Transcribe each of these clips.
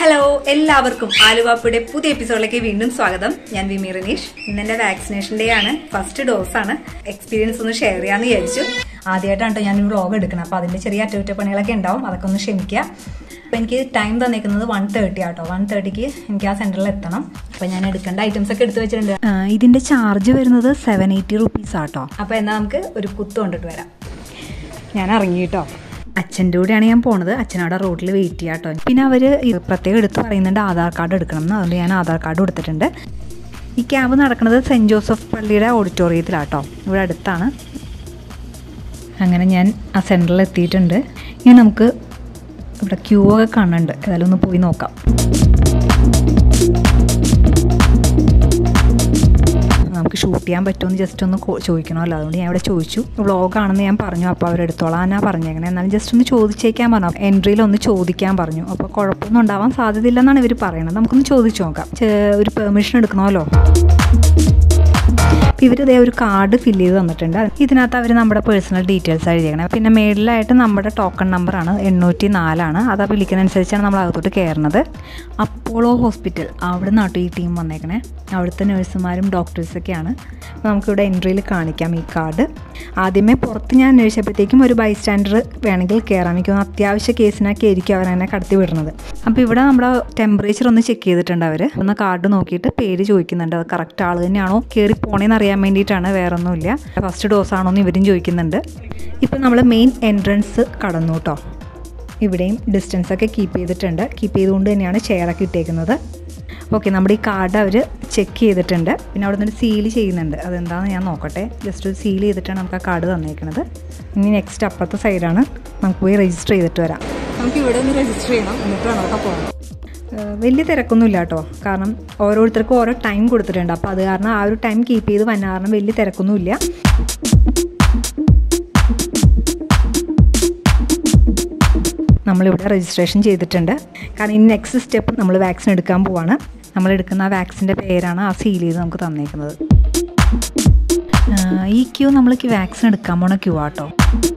hello എല്ലാവർക്കും ആലുവാപ്പയുടെ പുതിയ എപ്പിസോഡിലേക്ക് വീണ്ടും സ്വാഗതം ഞാൻ വിമി റിനീഷ് ഇന്ന് എന്റെ വാക്സിനേഷൻ ഡേ ആണ് ഫസ്റ്റ് ഡോസ് ആണ് എക്സ്പീരിയൻസ് ഒന്ന് ഷെയർ ചെയ്യാന്ന് വിചാരിച്ചു ആദ്യമായിട്ടാണ് ട്ടോ ഞാൻ വ്ളോഗ് എടുക്കണം അപ്പോൾ അതിന്റെ ചെറിയ അറ്റകുറ്റപ്പണികളൊക്കെ ഉണ്ടാവും അതൊക്കെ ഒന്ന് ക്ഷമിക്കുക അപ്പോൾ എനിക്ക് ടൈം തന്നേക്കുന്നത് വൺ തേർട്ടി ആട്ടോ വൺ തേർട്ടിക്ക് എനിക്ക് ആ സെന്ററിൽ എത്തണം അപ്പോൾ ഞാൻ എടുക്കേണ്ട ഐറ്റംസ് ഒക്കെ എടുത്തു വെച്ചിട്ടുണ്ട് ആ, ഇതിന്റെ ചാർജ് വരുന്നത് സെവൻ എയ്റ്റി റുപ്പീസ് ആട്ടോ അപ്പോൾ എന്നാൽ നമുക്ക് ഒരു കുത്ത് കൊണ്ടിട്ട് വരാം ഞാൻ ഇറങ്ങി കേട്ടോ അച്ഛൻ്റെ കൂടെയാണ് ഞാൻ പോണത് അച്ഛൻ അവിടെ റോഡിൽ വെയിറ്റ് ചെയ്യാം കേട്ടോ പിന്നെ അവർ പ്രത്യേകം എടുത്ത് പറയുന്നുണ്ട് ആധാർ കാർഡ് എടുക്കണം എന്ന് അതുകൊണ്ട് ഞാൻ ആധാർ കാർഡ് കൊടുത്തിട്ടുണ്ട് ഈ ക്യാമ്പ് നടക്കുന്നത് സെൻറ്റ് ജോസഫ് പള്ളിയുടെ ഓഡിറ്റോറിയത്തിലാട്ടോ ഇവിടെ അടുത്താണ് അങ്ങനെ ഞാൻ ആ സെൻറ്ററിൽ എത്തിയിട്ടുണ്ട് ഇനി നമുക്ക് ഇവിടെ ക്യൂ ഒക്കെ കാണുന്നുണ്ട് ഏതായാലും ഒന്ന് പോയി നോക്കാം നമുക്ക് ഷൂട്ട് ചെയ്യാൻ പറ്റുമെന്ന് ജസ്റ്റ് ഒന്ന് കോ- ചോദിക്കണമല്ലോ അതുകൊണ്ട് ഞാൻ ഇവിടെ ചോദിച്ചു വ്ളോഗാണെന്ന് ഞാൻ പറഞ്ഞു അപ്പോൾ അവരെടുത്തോളാനാ പറഞ്ഞേക്കണേ എന്നാലും ജസ്റ്റ് ഒന്ന് ചോദിച്ചേക്കാൻ പറഞ്ഞു എൻട്രിയിൽ ഒന്ന് ചോദിക്കാൻ പറഞ്ഞു അപ്പോൾ കുഴപ്പമൊന്നും ഉണ്ടാവാൻ സാധ്യതയില്ലെന്നാണ് ഇവർ പറയണത് നമുക്കൊന്ന് ചോദിച്ചു നോക്കാം ചെ- ഒരു പെർമിഷൻ എടുക്കണമല്ലോ അപ്പോൾ ഇവർ ഇതേ ഒരു കാർഡ് ഫില്ല് ചെയ്ത് തന്നിട്ടുണ്ട് ഇതിനകത്ത് അവർ നമ്മുടെ പേഴ്സണൽ ഡീറ്റെയിൽസ് എഴുതിയേക്കണം പിന്നെ മേളിലായിട്ട് നമ്മുടെ ടോക്കൺ നമ്പറാണ് എണ്ണൂറ്റി നാലാണ് അത് ആ വിളിക്കുന്നതനുസരിച്ചാണ് നമ്മൾ അകത്തോട്ട് കയറുന്നത് അപ്പോളോ ഹോസ്പിറ്റൽ അവിടെ നിന്നാട്ടോ ഈ ടീം വന്നേക്കണേ അവിടുത്തെ നഴ്സുമാരും ഡോക്ടേഴ്സൊക്കെയാണ് അപ്പോൾ നമുക്കിവിടെ എൻട്രിയിൽ കാണിക്കാം ഈ കാർഡ് ആദ്യമേ പുറത്ത് ഞാൻ അന്വേഷിച്ചപ്പോഴത്തേക്കും ഒരു ബൈസ്റ്റാൻഡർ വേണമെങ്കിൽ കയറാം എനിക്ക് തോന്നുന്നു അത്യാവശ്യ കേസിനൊക്കെ ആയിരിക്കും അവരെന്നെ കടത്തി വിടുന്നത് അപ്പോൾ ഇവിടെ നമ്മുടെ ടെമ്പറേച്ചർ ഒന്ന് ചെക്ക് ചെയ്തിട്ടുണ്ട് അവർ ഒന്ന് കാർഡ് നോക്കിയിട്ട് പേര് ചോദിക്കുന്നുണ്ട് അത് കറക്റ്റ് ആൾ തന്നെയാണോ കയറി പോണേന്ന് അറിയാൻ വേണ്ടിയിട്ടാണ് വേറെ ഒന്നുമില്ല ഫസ്റ്റ് ഡോസ് ആണോ എന്ന് ഇവരും ചോദിക്കുന്നുണ്ട് ഇപ്പം നമ്മൾ മെയിൻ എൻട്രൻസ് കടന്നു കേട്ടോ ഇവിടെയും ഡിസ്റ്റൻസ് ഒക്കെ കീപ്പ് ചെയ്തിട്ടുണ്ട് കീപ്പ് ചെയ്തുകൊണ്ട് തന്നെയാണ് ചെയറൊക്കെ ഇട്ടേക്കുന്നത് ഓക്കെ നമ്മുടെ ഈ കാർഡ് അവർ ചെക്ക് ചെയ്തിട്ടുണ്ട് പിന്നെ അവിടെ നിന്ന് സീൽ ചെയ്യുന്നുണ്ട് അതെന്താണെന്ന് ഞാൻ നോക്കട്ടെ ജസ്റ്റ് ഒരു സീൽ ചെയ്തിട്ടാണ് നമുക്ക് ആ കാർഡ് തന്നേക്കുന്നത് ഇനി നെക്സ്റ്റ് അപ്പുറത്തെ സൈഡാണ് നമുക്ക് പോയി രജിസ്റ്റർ ചെയ്തിട്ട് വരാം നമുക്ക് ഇവിടെ ഒന്ന് രജിസ്റ്റർ ചെയ്യണം എന്നിട്ട് വേണം അവിടെ പോകണം ഏഹ് വലിയ തിരക്കൊന്നുമില്ല കേട്ടോ കാരണം ഓരോരുത്തർക്കും ഓരോ ടൈം കൊടുത്തിട്ടുണ്ട് അപ്പോൾ അത് കാരണം ആ ഒരു ടൈം കീപ്പ് ചെയ്ത് വന്ന കാരണം വലിയ തിരക്കൊന്നുമില്ല നമ്മളിവിടെ രജിസ്ട്രേഷൻ ചെയ്തിട്ടുണ്ട് കാരണം ഇനി നെക്സ്റ്റ് സ്റ്റെപ്പ് നമ്മൾ വാക്സിൻ എടുക്കാൻ പോവാണ് നമ്മൾ എടുക്കുന്ന ആ വാക്സിൻ്റെ പേരാണ് ആ സീൽ ചെയ്ത് നമുക്ക് തന്നേക്കുന്നത് ആഹ് ഈ ക്യൂ നമ്മൾക്ക് വാക്സിൻ എടുക്കാൻ പോണ ക്യൂ ആട്ടോ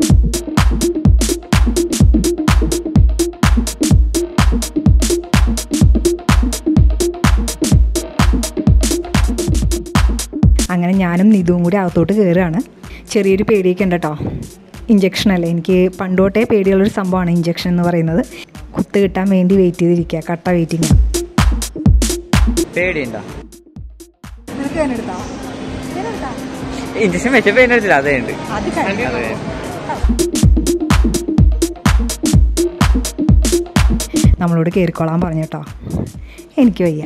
അങ്ങനെ ഞാനും നിതുവും കൂടി അകത്തോട്ട് കയറുകയാണ് ചെറിയൊരു പേടിയൊക്കെ ഉണ്ട് കേട്ടോ ഇഞ്ചക്ഷൻ അല്ലേ എനിക്ക് പണ്ട് തൊട്ടേ പേടിയുള്ളൊരു സംഭവമാണ് ഇഞ്ചക്ഷൻ എന്ന് പറയുന്നത് കുത്ത് കിട്ടാൻ വേണ്ടി വെയിറ്റ് ചെയ്തിരിക്കുക കട്ട വെയിറ്റിംഗ് പേടിയുണ്ടോ ഇഞ്ചക്ഷൻ വെച്ച പെയിൻ അടിച്ചില്ല അതേ ഉണ്ട് അതെ നമ്മളോട് കയറിക്കോളാൻ പറഞ്ഞു കേട്ടോ എനിക്ക് വയ്യ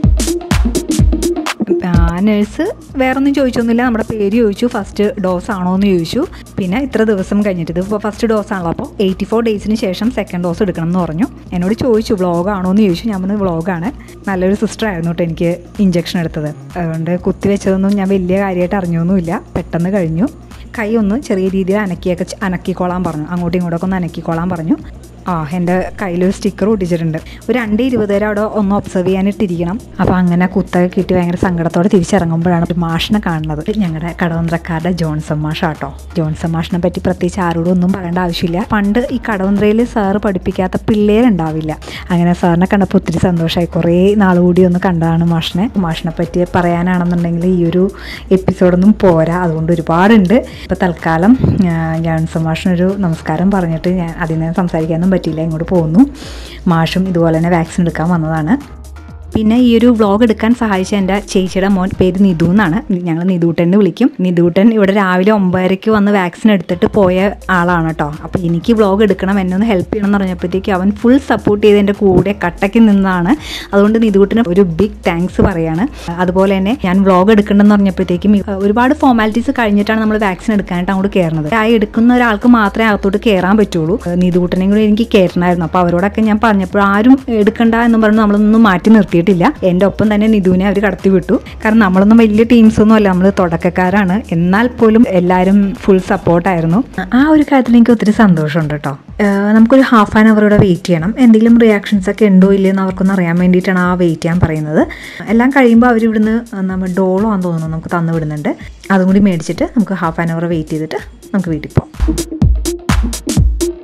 ആ നേഴ്സ് വേറെ ഒന്നും ചോദിച്ചൊന്നുമില്ല നമ്മുടെ പേര് ചോദിച്ചു ഫസ്റ്റ് ഡോസ് ആണോ എന്ന് ചോദിച്ചു പിന്നെ ഇത്ര ദിവസം കഴിഞ്ഞിട്ട് ഇത് ഇപ്പോൾ ഫസ്റ്റ് ഡോസ് ആണല്ലോ അപ്പോൾ എയ്റ്റി ഫോർ ഡേയ്സിന് ശേഷം സെക്കൻഡ് ഡോസ് എടുക്കണം എന്ന് പറഞ്ഞു എന്നോട് ചോദിച്ചു വ്ളോഗ് ആണോ എന്ന് ചോദിച്ചു ഞാൻ പറഞ്ഞു വ്ളോഗാണ് നല്ലൊരു സിസ്റ്റർ ആയിരുന്നു കേട്ടോ എനിക്ക് ഇഞ്ചക്ഷൻ എടുത്തത് അതുകൊണ്ട് കുത്തിവെച്ചതൊന്നും ഞാൻ വലിയ കാര്യമായിട്ട് അറിഞ്ഞൊന്നുമില്ല പെട്ടെന്ന് കഴിഞ്ഞു കൈ ഒന്ന് ചെറിയ രീതിയിൽ അനക്കിയൊക്കെ ചെ- അനക്കിക്കോളാൻ പറഞ്ഞു അങ്ങോട്ടും ഇങ്ങോട്ടൊക്കെ ഒന്ന് അനക്കിക്കോളാൻ പറഞ്ഞു ആ എൻ്റെ കയ്യിലൊരു സ്റ്റിക്കർ ഒട്ടിച്ചിട്ടുണ്ട് ഒരു രണ്ട് ഇരുപത് വരെ അവിടെ ഒന്ന് ഒബ്സർവ് ചെയ്യാനിട്ടിരിക്കണം അപ്പോൾ അങ്ങനെ കുത്തൊക്കെ കിട്ടി ഭയങ്കര സങ്കടത്തോടെ തിരിച്ചിറങ്ങുമ്പോഴാണ് ഒരു മാഷിനെ കാണുന്നത് ഞങ്ങളുടെ കടവന്ത്രക്കാരുടെ ജോൺസൺ മാഷാട്ടോ ജോൺസൺ മാഷിനെ പറ്റി പ്രത്യേകിച്ച് ആരോടും ഒന്നും പറയേണ്ട ആവശ്യമില്ല പണ്ട് ഈ കടവന്ത്രയിൽ സാറ് പഠിപ്പിക്കാത്ത പിള്ളേരുണ്ടാവില്ല അങ്ങനെ സാറിനെ കണ്ടപ്പോൾ ഒത്തിരി സന്തോഷമായി കുറേ നാൾ കൂടി ഒന്ന് കണ്ടതാണ് മാഷിനെ മാഷിനെ പറ്റി പറയാനാണെന്നുണ്ടെങ്കിൽ ഈ ഒരു എപ്പിസോഡൊന്നും പോരാ അതുകൊണ്ട് ഒരുപാടുണ്ട് ഇപ്പോൾ തൽക്കാലം ആ, ജോൺസൺ മാഷിനൊരു നമസ്കാരം പറഞ്ഞിട്ട് ഞാൻ അതിന് സംസാരിക്കാനൊന്നും പറ്റിയില്ല ഇങ്ങോട്ട് പോകുന്നു മാഷും ഇതുപോലെ തന്നെ വാക്സിൻ എടുക്കാൻ വന്നതാണ് പിന്നെ ഈ ഒരു വ്ളോഗ് എടുക്കാൻ സഹായിച്ച എൻ്റെ ചേച്ചിയുടെ മോൻ പേര് നിധു എന്നാണ് ഞങ്ങൾ നിധൂട്ടൻ എന്ന് വിളിക്കും നിധൂട്ടൻ ഇവിടെ രാവിലെ ഒമ്പതരയ്ക്ക് വന്ന് വാക്സിൻ എടുത്തിട്ട് പോയ ആളാണ് കേട്ടോ അപ്പോൾ എനിക്ക് വ്ളോഗ് എടുക്കണം എന്നെ ഒന്ന് ഹെൽപ്പ് ചെയ്യണം എന്ന് പറഞ്ഞപ്പോഴത്തേക്ക് അവൻ ഫുൾ സപ്പോർട്ട് ചെയ്ത് എൻ്റെ കൂടെ കട്ടയ്ക്ക് നിന്നതാണ് അതുകൊണ്ട് നിധൂട്ടിന് ഒരു ബിഗ് താങ്ക്സ് പറയാണ് അതുപോലെ തന്നെ ഞാൻ വ്ളോഗ് എടുക്കണമെന്ന് പറഞ്ഞപ്പോഴത്തേക്കും ഈ- ഒരുപാട് ഫോർമാലിറ്റീസ് കഴിഞ്ഞിട്ടാണ് നമ്മൾ വാക്സിൻ എടുക്കാനായിട്ട് അങ്ങോട്ട് കയറുന്നത് ആ എടുക്കുന്ന ഒരാൾക്ക് മാത്രമേ അകത്തോട്ട് കയറാൻ പറ്റുള്ളൂ നീതുകൂട്ടനെയും കൂടി എനിക്ക് കയറണമായിരുന്നു അപ്പോൾ അവരോടൊക്കെ ഞാൻ പറഞ്ഞപ്പോൾ ആരും എടുക്കണ്ട എന്ന് പറഞ്ഞ് നമ്മളൊന്നും മാറ്റി നിർത്തിയിട്ടില്ല എൻ്റെ ഒപ്പം തന്നെ നിധുവിനെ അവർ കടത്തി വിട്ടു കാരണം നമ്മളൊന്നും വലിയ ടീംസ് ഒന്നും അല്ല നമ്മൾ തുടക്കക്കാരാണ് എന്നാൽ പോലും എല്ലാവരും ഫുൾ സപ്പോർട്ടായിരുന്നു ആ ഒരു കാര്യത്തിൽ എനിക്ക് ഒത്തിരി സന്തോഷമുണ്ട് കേട്ടോ ഏഹ് നമുക്കൊരു ഹാഫ് ആൻ അവർ ഇവിടെ വെയിറ്റ് ചെയ്യണം എന്തെങ്കിലും റിയാക്ഷൻസ് ഒക്കെ ഉണ്ടോ ഇല്ലയെന്ന് അവർക്കൊന്ന് അറിയാൻ വേണ്ടിയിട്ടാണ് ആ വെയിറ്റ് ചെയ്യാൻ പറയുന്നത് എല്ലാം കഴിയുമ്പോൾ അവർ ഇവിടുന്ന് നമ്മൾ ഡോളോ ആണെന്ന് തോന്നുന്നു നമുക്ക് തന്നു വിടുന്നുണ്ട് അതും കൂടി മേടിച്ചിട്ട് നമുക്ക് ഹാഫ് ആൻ അവർ വെയിറ്റ് ചെയ്തിട്ട് നമുക്ക് വീട്ടിൽ പോകാം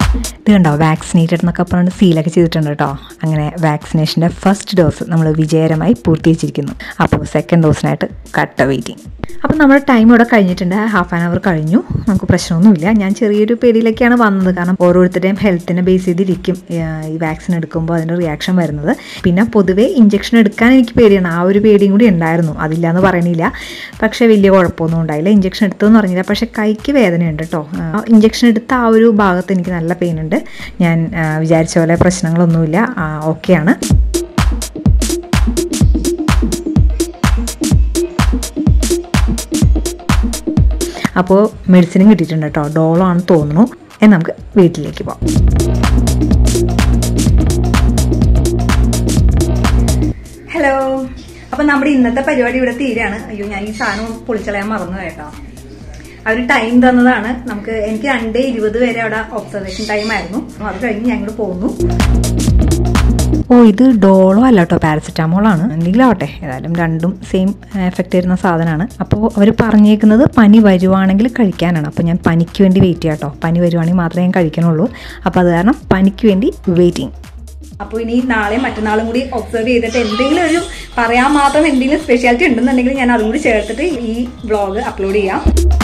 ഇത് കണ്ടോ വാക്സിനേറ്റഡ് എന്നൊക്കെ പറഞ്ഞിട്ട് സീലൊക്കെ ചെയ്തിട്ടുണ്ട് കേട്ടോ അങ്ങനെ വാക്സിനേഷൻ്റെ ഫസ്റ്റ് ഡോസ് നമ്മൾ വിജയകരമായി പൂർത്തീകരിച്ചിരിക്കുന്നു അപ്പോൾ സെക്കൻഡ് ഡോസിനായിട്ട് കട്ട വെയിറ്റിംഗ് അപ്പോൾ നമ്മുടെ ടൈം ഇവിടെ കഴിഞ്ഞിട്ടുണ്ട് ഹാഫ് ആൻ അവർ കഴിഞ്ഞു നമുക്ക് പ്രശ്നമൊന്നുമില്ല ഞാൻ ചെറിയൊരു പേടിയിലേക്കാണ് വന്നത് കാരണം ഓരോരുത്തരുടെയും ഹെൽത്തിനെ ബേസ് ചെയ്തിരിക്കും ഏഹ്, ഈ വാക്സിൻ എടുക്കുമ്പോൾ അതിൻ്റെ റിയാക്ഷൻ വരുന്നത് പിന്നെ പൊതുവേ ഇഞ്ചക്ഷൻ എടുക്കാൻ എനിക്ക് പേടിയാണ് ആ ഒരു പേടിയും കൂടി ഉണ്ടായിരുന്നു അതില്ല എന്ന് പറയണില്ല പക്ഷേ വലിയ കുഴപ്പമൊന്നും ഉണ്ടായില്ല ഇഞ്ചക്ഷൻ എടുത്തതെന്ന് പറഞ്ഞില്ല പക്ഷേ കൈക്ക് വേദനയുണ്ട് കേട്ടോ ഇഞ്ചക്ഷൻ എടുത്ത ആ ഒരു ഭാഗത്ത് എനിക്ക് നല്ല പെയിൻ ഉണ്ട് ഞാൻ ആ, വിചാരിച്ച പോലെ പ്രശ്നങ്ങളൊന്നുമില്ല ഓക്കെയാണ് അപ്പോൾ മെഡിസിനും കിട്ടിയിട്ടുണ്ട് കേട്ടോ ഡോളോ ആണെന്ന് തോന്നുന്നു എന്ന് നമുക്ക് വീട്ടിലേക്ക് പോകാം ഹലോ അപ്പൊ നമ്മുടെ ഇന്നത്തെ പരിപാടി ഇവിടെ തീരാണ് അയ്യോ ഞാൻ ഈ സാധനം പൊളിച്ചളയാൻ മറന്നു കേട്ടോ അവർ ടൈം തന്നതാണ് നമുക്ക് എനിക്ക് രണ്ടേ ഇരുപത് വരെ അവിടെ ഒബ്സർവേഷൻ ടൈം ആയിരുന്നു അപ്പൊ അത് കഴിഞ്ഞ് ഞാൻ ഇങ്ങോട്ട് പോകുന്നു ഓ ഇത് ഡോളോ അല്ല കേട്ടോ പാരസെറ്റാമോൾ ആണ് എന്തെങ്കിലും ആവട്ടെ ഏതായാലും രണ്ടും സെയിം എഫക്റ്റ് വരുന്ന സാധനമാണ് അപ്പോൾ അവർ പറഞ്ഞേക്കുന്നത് പനി വരുവാണെങ്കിൽ കഴിക്കാനാണ് അപ്പോൾ ഞാൻ പനിക്ക് വേണ്ടി വെയിറ്റ് ചെയ്യാം കേട്ടോ പനി വരുവാണെങ്കിൽ മാത്രമേ ഞാൻ കഴിക്കണുള്ളൂ അപ്പോൾ അത് കാരണം പനിക്ക് വേണ്ടി വെയിറ്റിംഗ് അപ്പോൾ ഇനി നാളെയും മറ്റന്നാളും കൂടി ഒബ്സർവ് ചെയ്തിട്ട് എന്തെങ്കിലും ഒരു പറയാൻ മാത്രം എന്തെങ്കിലും സ്പെഷ്യാലിറ്റി ഉണ്ടെന്നുണ്ടെങ്കിൽ ഞാൻ അതും കൂടി ചേർത്തിട്ട് ഈ വ്ളോഗ് അപ്ലോഡ് ചെയ്യാം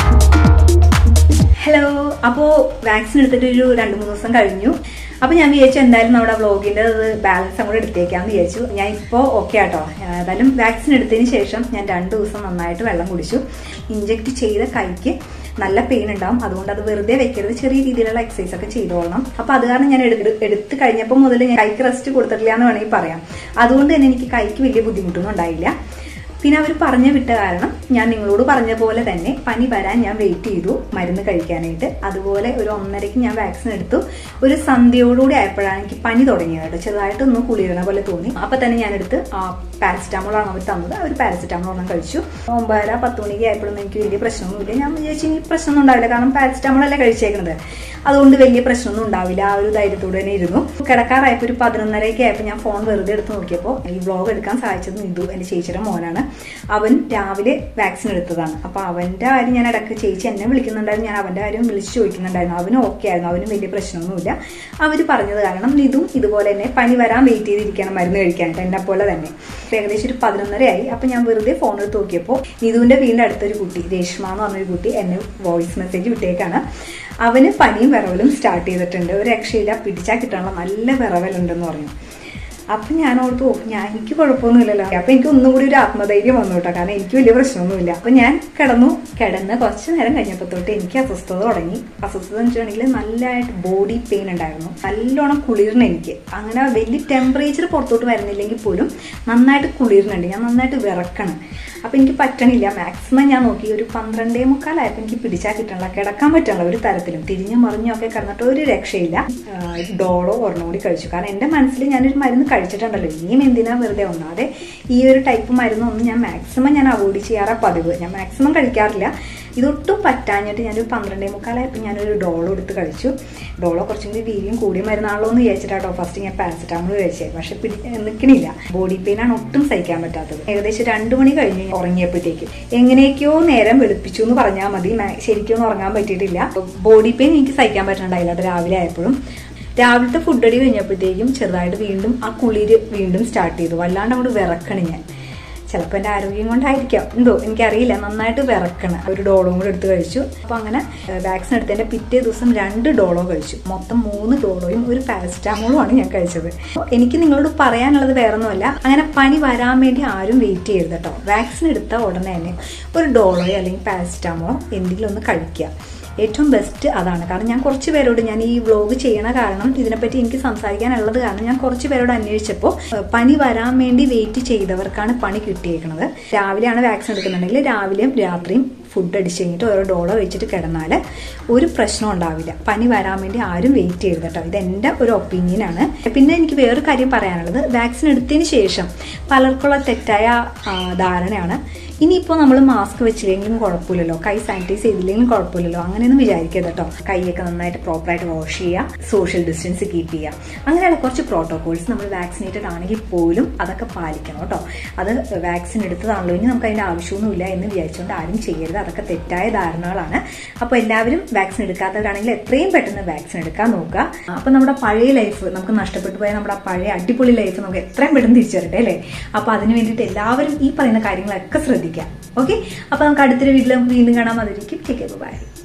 ഹലോ അപ്പോൾ വാക്സിൻ എടുത്തിട്ട് ഒരു രണ്ട് മൂന്ന് ദിവസം കഴിഞ്ഞു അപ്പോൾ ഞാൻ വിചാരിച്ചു എന്തായാലും നമ്മുടെ വ്ളോഗിൻ്റെ അത് ബാലൻസ് അങ്ങോട്ട് എടുത്തേക്കാന്ന് വിചാരിച്ചു ഞാൻ ഇപ്പോൾ ഓക്കെ ആട്ടോ ഏതായാലും വാക്സിൻ എടുത്തതിന് ശേഷം ഞാൻ രണ്ട് ദിവസം നന്നായിട്ട് വെള്ളം കുടിച്ചു ഇഞ്ചെക്ട് ചെയ്ത കൈക്ക് നല്ല പെയിൻ ഉണ്ടാവും അതുകൊണ്ട് അത് വെറുതെ വെക്കരുത് ചെറിയ രീതിയിലുള്ള എക്സസൈസ് ഒക്കെ ചെയ്തോളണം അപ്പോൾ അത് കാരണം ഞാൻ എടുത്ത് എടുത്ത് കഴിഞ്ഞപ്പോൾ മുതൽ ഞാൻ കൈക്ക് റെസ്റ്റ് കൊടുത്തിട്ടില്ല എന്ന് വേണമെങ്കിൽ പറയാം അതുകൊണ്ട് തന്നെ എനിക്ക് കൈക്ക് വലിയ ബുദ്ധിമുട്ടൊന്നും ഉണ്ടായില്ല പിന്നെ അവർ പറഞ്ഞു വിട്ട കാരണം ഞാൻ നിങ്ങളോട് പറഞ്ഞ പോലെ തന്നെ പനി വരാൻ ഞാൻ വെയിറ്റ് ചെയ്തു മരുന്ന് കഴിക്കാനായിട്ട് അതുപോലെ ഒരു ഒന്നരയ്ക്ക് ഞാൻ വാക്സിൻ എടുത്തു ഒരു സന്ധ്യയോടുകൂടി ആയപ്പോഴാണ് എനിക്ക് പനി തുടങ്ങിയത് കേട്ടോ ചെറുതായിട്ട് ഒന്ന് കുളിരുന്ന പോലെ തോന്നി അപ്പൊ തന്നെ ഞാൻ എടുത്ത് പാരസിറ്റാമോൾ ആണ് അവർ തന്നത് അവർ പാരസിറ്റാമോൾ ഒന്നും കഴിച്ചു ഒമ്പതര പത്ത് മണിക്ക് ആയപ്പോഴൊന്നും എനിക്ക് വലിയ പ്രശ്നമൊന്നുമില്ല ഞാൻ വിചാരിച്ചു ഇനി പ്രശ്നമൊന്നും ഉണ്ടാവില്ല കാരണം പാരസിറ്റാമോൾ അല്ലേ കഴിച്ചേക്കുന്നത് അതുകൊണ്ട് വലിയ പ്രശ്നമൊന്നും ഉണ്ടാവില്ല ആ ഒരു ധൈര്യത്തോടെ തന്നെ ഇരുന്നു കിടക്കാറായപ്പോൾ ഒരു പതിനൊന്നരയൊക്കെ ആയപ്പോൾ ഞാൻ ഫോൺ വെറുതെ എടുത്ത് നോക്കിയപ്പോൾ ഈ വ്ളോഗ് എടുക്കാൻ സഹായിച്ചത് നിതു എൻ്റെ ചേച്ചിയുടെ മോനാണ് അവൻ രാവിലെ വാക്സിൻ എടുത്തതാണ് അപ്പോൾ അവൻ്റെ കാര്യം ഞാൻ ഇടയ്ക്ക് ചേച്ചി എന്നെ വിളിക്കുന്നുണ്ടായിരുന്നു ഞാൻ അവൻ്റെ കാര്യം വിളിച്ച് ചോദിക്കുന്നുണ്ടായിരുന്നു അവനും ഓക്കെ ആയിരുന്നു അവനും വലിയ പ്രശ്നമൊന്നുമില്ല അവർ പറഞ്ഞത് കാരണം നിതും ഇതുപോലെ തന്നെ പനി വരാൻ വെയിറ്റ് ചെയ്തിരിക്കണം മരുന്ന് കഴിക്കാനായിട്ട് എന്നെ പോലെ തന്നെ അപ്പോൾ ഏകദേശം ഒരു പതിനൊന്നരയായി അപ്പോൾ ഞാൻ വെറുതെ ഫോൺ എടുത്ത് നോക്കിയപ്പോൾ നിതുവിൻ്റെ വീടിൻ്റെ അടുത്തൊരു കുട്ടി രേഷ്മ എന്ന് പറഞ്ഞൊരു കുട്ടി എന്നെ വോയിസ് മെസ്സേജ് വിട്ടേക്കാണ് അവന് പനിയും വിറവലും സ്റ്റാർട്ട് ചെയ്തിട്ടുണ്ട് ഒരു രക്ഷയില്ല പിടിച്ചാൽ കിട്ടാനുള്ള നല്ല വിറവലുണ്ടെന്ന് പറഞ്ഞു അപ്പൊ ഞാൻ ഓർത്തു "ഓ, ഞാൻ എനിക്ക് കുഴപ്പമൊന്നുമില്ലല്ലോ അപ്പൊ എനിക്ക് ഒന്നും കൂടി ഒരു ആത്മധൈര്യം വന്നു കേട്ടോ കാരണം എനിക്ക് വലിയ പ്രശ്നമൊന്നുമില്ല അപ്പൊ ഞാൻ കിടന്നു കിടന്ന് കുറച്ച് നേരം കഴിഞ്ഞപ്പോൾ തൊട്ട് എനിക്ക് അസ്വസ്ഥത തുടങ്ങി അസ്വസ്ഥത എന്ന് വെച്ചിട്ടുണ്ടെങ്കിൽ നല്ലതായിട്ട് ബോഡി പെയിൻ ഉണ്ടായിരുന്നു നല്ലോണം കുളിർന്ന് എനിക്ക് അങ്ങനെ വലിയ ടെമ്പറേച്ചർ പുറത്തോട്ട് വരുന്നില്ലെങ്കിൽ പോലും നന്നായിട്ട് കുളിർന്നുണ്ട് ഞാൻ നന്നായിട്ട് വിറക്കണം അപ്പൊ എനിക്ക് പറ്റണില്ല മാക്സിമം ഞാൻ നോക്കി ഒരു പന്ത്രണ്ടേ മുക്കാലായപ്പോൾ എനിക്ക് പിടിച്ചാൽ കിട്ടണില്ല കിടക്കാൻ പറ്റണില്ല ഒരു തരത്തിലും തിരിഞ്ഞു മറിഞ്ഞും ഒക്കെ കിടന്നിട്ട് ഒരു രക്ഷയില്ല ആ, ഡോളോ ഒരെണ്ണം കൂടി കഴിച്ചു കാരണം എൻ്റെ മനസ്സിൽ ഞാനൊരു മരുന്ന് കഴിച്ചിട്ടുണ്ടല്ലോ ഇനിയും എന്തിനാ വെറുതെ ഒന്നാതെ ഈ ഒരു ടൈപ്പ് മരുന്നൊന്നും ഞാൻ മാക്സിമം ഞാൻ അവോയ്ഡ് ചെയ്യാറാ പതിവ് ഞാൻ മാക്സിമം കഴിക്കാറില്ല ഇതൊട്ടും പറ്റാഞ്ഞിട്ട് ഞാനൊരു പന്ത്രണ്ടേ മുക്കാലായപ്പോൾ ഞാനൊരു ഡോളോ എടുത്ത് കഴിച്ചു ഡോളോ കുറച്ചും കൂടി വീര്യം കൂടിയ മരുന്നാണല്ലോ എന്ന് വിചാരിച്ചിട്ടാട്ടോ ഫസ്റ്റ് ഞാൻ പാരസെറ്റാമോൾ കഴിച്ചത് പക്ഷെ പിടി നിൽക്കണില്ല ബോഡി പെയിൻ ആണ് ഒട്ടും സഹിക്കാൻ പറ്റാത്തത് ഏകദേശം രണ്ടു മണി കഴിഞ്ഞ് ഉറങ്ങിയപ്പോഴത്തേക്ക് എങ്ങനെയൊക്കെയോ നേരം വെളുപ്പിച്ചു എന്ന് പറഞ്ഞാൽ മതി മാ- ശരിക്കും ഒന്നും ഉറങ്ങാൻ പറ്റിയിട്ടില്ല ബോഡി പെയിൻ എനിക്ക് സഹിക്കാൻ പറ്റണ്ടായില്ല കേട്ടോ രാവിലെ ആയപ്പോഴും രാവിലത്തെ ഫുഡ് അടി കഴിഞ്ഞപ്പോഴത്തേക്കും ചെറുതായിട്ട് വീണ്ടും ആ കുളിര് വീണ്ടും സ്റ്റാർട്ട് ചെയ്തു വല്ലാണ്ട് അങ്ങോട്ട് വിറക്കണ് ഞാൻ ചിലപ്പോൾ എൻ്റെ ആരോഗ്യം കൊണ്ടായിരിക്കാം എന്തോ എനിക്കറിയില്ല നന്നായിട്ട് വിറക്കണം ഒരു ഡോളും കൂടെ എടുത്ത് കഴിച്ചു അപ്പോൾ അങ്ങനെ വാക്സിൻ എടുത്തതിൻ്റെ പിറ്റേ ദിവസം രണ്ട് ഡോളോ കഴിച്ചു മൊത്തം മൂന്ന് ഡോളോയും ഒരു പാരസിറ്റാമോളും ആണ് ഞാൻ കഴിച്ചത് അപ്പോൾ എനിക്ക് നിങ്ങളോട് പറയാനുള്ളത് വേറൊന്നുമല്ല അങ്ങനെ പനി വരാൻ വേണ്ടി ആരും വെയിറ്റ് ചെയ്യരുത് കേട്ടോ വാക്സിൻ എടുത്ത ഉടനെ തന്നെ ഒരു ഡോളോയോ അല്ലെങ്കിൽ പാരസിറ്റാമോളോ എന്തെങ്കിലും ഒന്ന് കഴിക്കുക ഏറ്റവും ബെസ്റ്റ് അതാണ് കാരണം ഞാൻ കുറച്ച് പേരോട് ഞാൻ ഈ വ്ളോഗ് ചെയ്യണ കാരണം ഇതിനെപ്പറ്റി എനിക്ക് സംസാരിക്കാനുള്ളത് കാരണം ഞാൻ കുറച്ച് പേരോട് അന്വേഷിച്ചപ്പോൾ ഏഹ്, പനി വരാൻ വേണ്ടി വെയിറ്റ് ചെയ്തവർക്കാണ് പണി കിട്ടിയേക്കുന്നത് രാവിലെയാണ് വാക്സിൻ എടുക്കുന്നുണ്ടെങ്കിൽ രാവിലെയും രാത്രിയും ഫുഡ് അടിച്ച് കഴിഞ്ഞിട്ട് ഓരോ ഡോളോ വെച്ചിട്ട് കിടന്നാൽ ഒരു പ്രശ്നം ഉണ്ടാവില്ല പനി വരാൻ വേണ്ടി ആരും വെയിറ്റ് ചെയ്യരുത് കേട്ടോ ഇത് എൻ്റെ ഒരു ഒപ്പീനിയനാണ് പിന്നെ എനിക്ക് വേറൊരു കാര്യം പറയാനുള്ളത് വാക്സിൻ എടുത്തതിന് ശേഷം പലർക്കുള്ള തെറ്റായ ആ, ധാരണയാണ് ഇനിയിപ്പോൾ നമ്മൾ മാസ്ക് വെച്ചില്ലെങ്കിലും കുഴപ്പമില്ലല്ലോ കൈ സാനിറ്റൈസ് ചെയ്തില്ലെങ്കിലും കുഴപ്പമില്ലല്ലോ അങ്ങനെയൊന്നും വിചാരിക്കരുത് കേട്ടോ കൈയൊക്കെ നന്നായിട്ട് പ്രോപ്പറായിട്ട് വാഷ് ചെയ്യുക സോഷ്യൽ ഡിസ്റ്റൻസ് കീപ്പ് ചെയ്യുക അങ്ങനെയുള്ള കുറച്ച് പ്രോട്ടോകോൾസ് നമ്മൾ വാക്സിനേറ്റഡ് ആണെങ്കിൽ പോലും അതൊക്കെ പാലിക്കണം കേട്ടോ അത് വാക്സിൻ എടുത്തതാണല്ലോ ഇനി നമുക്ക് അതിന്റെ ആവശ്യമൊന്നുമില്ല എന്ന് വിചാരിച്ചുകൊണ്ട് ആരും ചെയ്യരുത് അതൊക്കെ തെറ്റായ ധാരണകളാണ് അപ്പോൾ എല്ലാവരും വാക്സിൻ എടുക്കാത്തവരാണെങ്കിൽ എത്രയും പെട്ടെന്ന് വാക്സിൻ എടുക്കാൻ നോക്കുക അപ്പോൾ നമ്മുടെ പഴയ ലൈഫ് നമുക്ക് നഷ്ടപ്പെട്ടു പോയ നമ്മുടെ ആ പഴയ അടിപൊളി ലൈഫ് നമുക്ക് എത്രയും പെട്ടെന്ന് തിരിച്ചു വരട്ടെ അല്ലേ അപ്പോൾ അതിന് വേണ്ടിയിട്ട് എല്ലാവരും ഈ പറയുന്ന കാര്യങ്ങളൊക്കെ ശ്രദ്ധിക്കാം ഓക്കെ അപ്പോൾ നമുക്ക് അടുത്തൊരു വീട്ടിൽ വീണ്ടും കാണാൻ അതിരിക്കും ടേക്ക് ബൈ